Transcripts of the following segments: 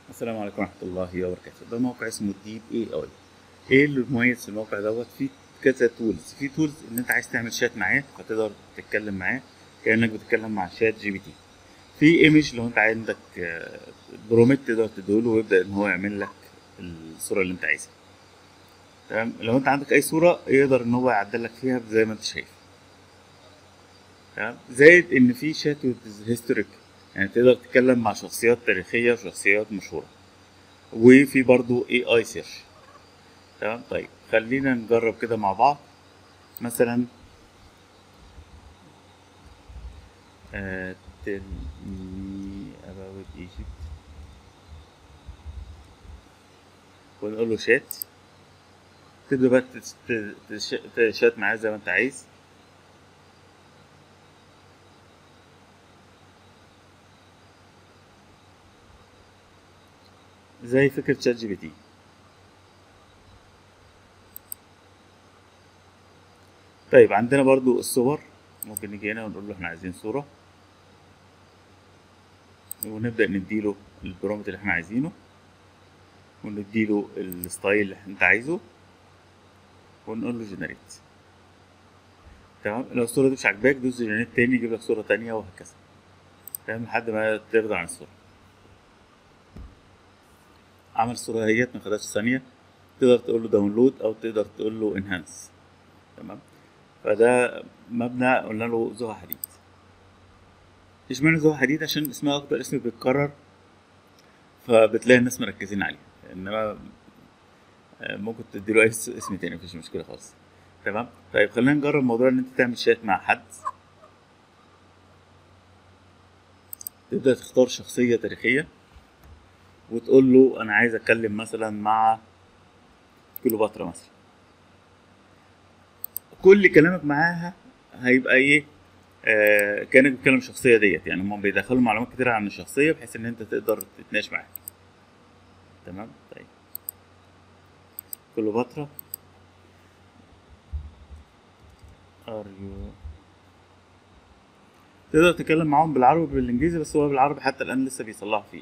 السلام عليكم ورحمة الله وبركاته ده موقع اسمه ديب اي اي ايه اللي مميز في الموقع دوت فيه كذا تولز في تولز ان انت عايز تعمل شات معاه فتقدر تتكلم معاه كانك بتتكلم مع شات جي بي تي في ايمج لو انت عندك برومت تقدر تديله ويبدا ان هو يعمل لك الصوره اللي انت عايزها تمام لو انت عندك اي صوره يقدر ان هو يعدل لك فيها زي ما انت شايف تمام زائد ان في شات هيستوريك يعني تقدر تتكلم مع شخصيات تاريخيه وشخصيات مشهوره وفي برضو اي اي سيرش تمام طيب خلينا نجرب كده مع بعض مثلا uh, tell me about Egypt ونقول له شات تبدأ بقى تشات معاه زي ما انت عايز زي فكرة شات جي بي تي طيب عندنا برضو الصور ممكن نيجي هنا ونقول له احنا عايزين صورة ونبدأ نديله البرومت اللي احنا عايزينه ونديله الستايل اللي انت عايزه ونقول له جنريت تمام لو الصورة دي مش عاجباك دوس جنريت تاني يجيب لك صورة تانية وهكذا تمام لحد ما ترضى عن الصورة عمل الصورة اهيت ما خدتش ثانية تقدر تقول له داونلود او تقدر تقول له انهانس تمام فده مبنى قلنا له زها حديد اشمعنى زها حديد عشان اسمها اكتر اسم بيتكرر فبتلاقي الناس مركزين عليه انما ممكن تديله اي اسم تاني مفيش مشكله خالص تمام طيب خلينا نجرب موضوع ان انت تعمل شات مع حد تبدا تختار شخصيه تاريخيه وتقول له انا عايز اتكلم مثلا مع كليوباترا مثلا كل كلامك معاها هيبقى ايه آه كانك بتكلم الشخصيه ديت يعني هم بيدخلوا معلومات كتير عن الشخصيه بحيث ان انت تقدر تتناقش معاها تمام طيب كليوباترا ار يو تقدر تتكلم معاهم بالعربي وبالانجليزي بس هو بالعربي حتى الان لسه بيصلحوا فيه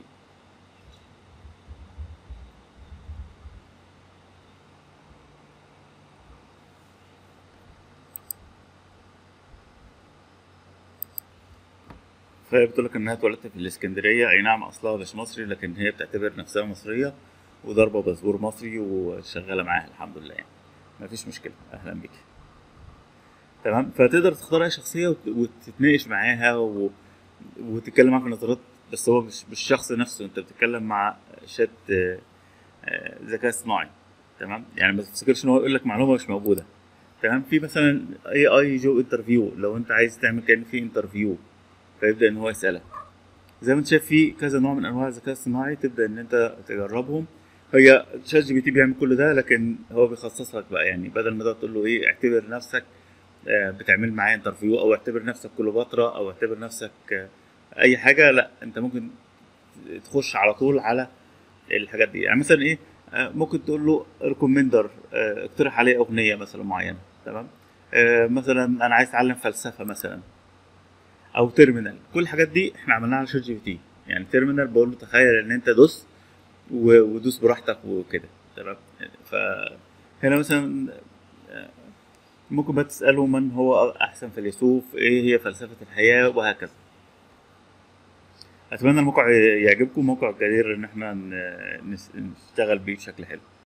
فهي بتقول لك انها اتولدت في الاسكندريه اي نعم اصلها مش مصري لكن هي بتعتبر نفسها مصريه وضاربه باسبور مصري وشغاله معاها الحمد لله يعني مفيش مشكله اهلا بك تمام فتقدر تختار اي شخصيه وتتناقش معاها و... وتتكلم معاها في نظرات بس هو مش بالشخص نفسه انت بتتكلم مع شات ذكاء اصطناعي تمام يعني ما تفتكرش ان هو يقول لك معلومه مش موجوده تمام في مثلا اي اي جو انترفيو لو انت عايز تعمل كان في انترفيو فيبدا ان هو يسالك زي ما انت شايف في كذا نوع من انواع الذكاء الصناعي تبدا ان انت تجربهم هي شات جي بي تي بيعمل كل ده لكن هو بيخصص لك بقى يعني بدل ما تقول له ايه اعتبر نفسك بتعمل معاه انترفيو او اعتبر نفسك كليوباترا او اعتبر نفسك اي حاجه لا انت ممكن تخش على طول على الحاجات دي يعني مثلا ايه ممكن تقول له ريكومندر اقترح عليه اغنيه مثلا معينه تمام مثلا انا عايز اتعلم فلسفه مثلا او تيرمينال كل الحاجات دي احنا عملناها على شات جي بي تي يعني تيرمينال بقول له تخيل ان انت دوس ودوس براحتك وكده تمام فهنا مثلا ممكن بقى تساله من هو احسن فيلسوف ايه هي فلسفه الحياه وهكذا اتمنى الموقع يعجبكم موقع جدير ان احنا نشتغل بيه بشكل حلو